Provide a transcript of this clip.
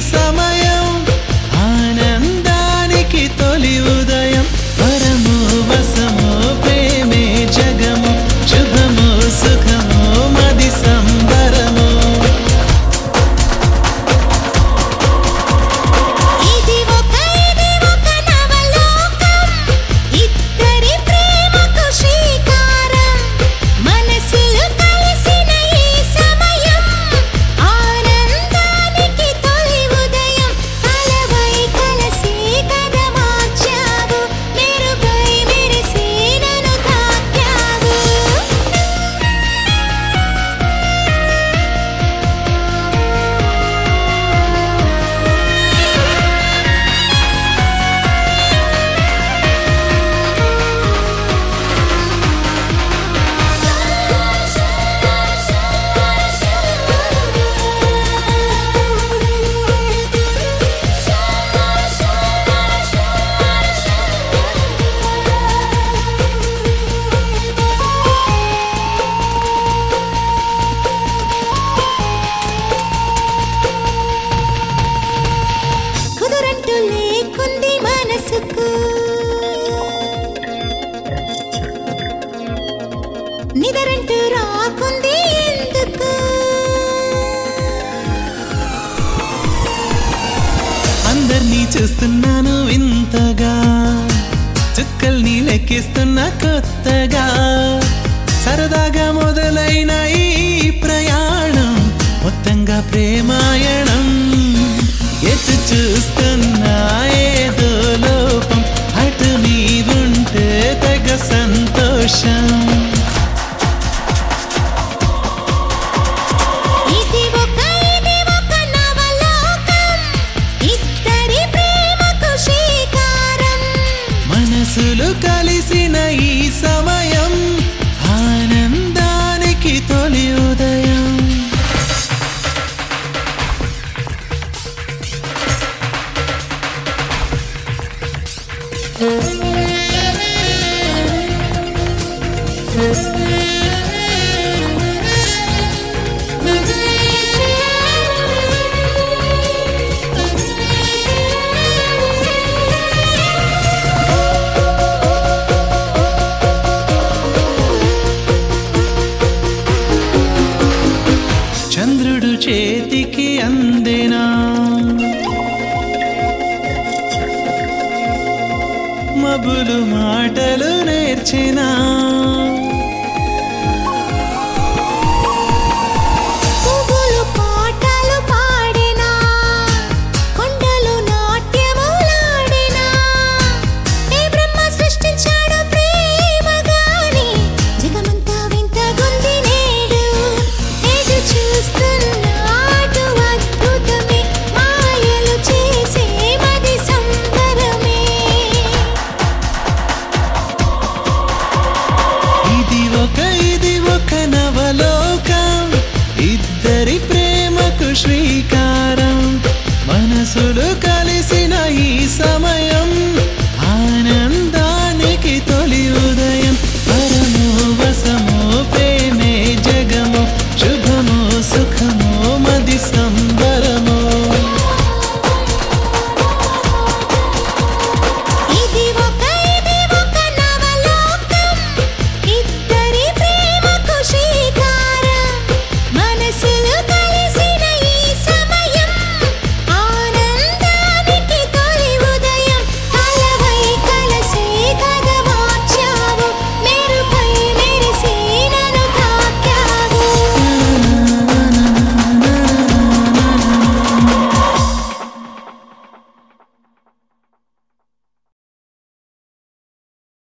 సమయం ఆనందానికి తొలి ఉదయం వరము వసము ప్రేమే జగము శుభము సుఖము మది సంబరము ఇది ఒక ఇది ఒక నవలోకం ఇద్దరి ప్రేమకు శ్రీకారం మనసులు కలిసిన ఈ సమయం ఆనందానికి తొలి ఉదయం కలవై కలసి కథ మార్చావు మెరుగై మెరిసి నన్ను తాకావు కుదురంటూ లేకుంది మనసుకు నిదరంటూ రాకుంది ఎందుకు అందరినీ చూస్తున్నాను వింతగా చుక్కల్ని లెక్కిస్తున్నా కొత్తగా సరదాగా మొదలైన ఈ ప్రయాణం మొత్తంగా ప్రేమాయణం ఎటు చూస్తున్నా ఏదో లోపం అటు నీవుంటే తెగ సంతోషం ఇది ఒక ఇది ఒక నవలోకం ఇద్దరి ప్రేమకు శ్రీకారం మనసులు కలిసిన ఈ సమయం ఆనందానికి తొలి ఉదయం చంద్రుడు చేతికి అందేనా మబులు మాటలు నేర్చినా పువ్వులు పాటలు పాడినా కొండలు నాట్యములాడినా ఏ బ్రహ్మ సృష్టించాడు ప్రేమగాని జగమంతా వింతగుంది నేడు ఎటు చూస్తున్నా అటు అద్భుతమే మాయలు చేసే మది సంబరమే ఇది ఒక ఇది ఒక నవలోకం ఇద్దరి ప్రేమకు శ్రీకారం మనసులు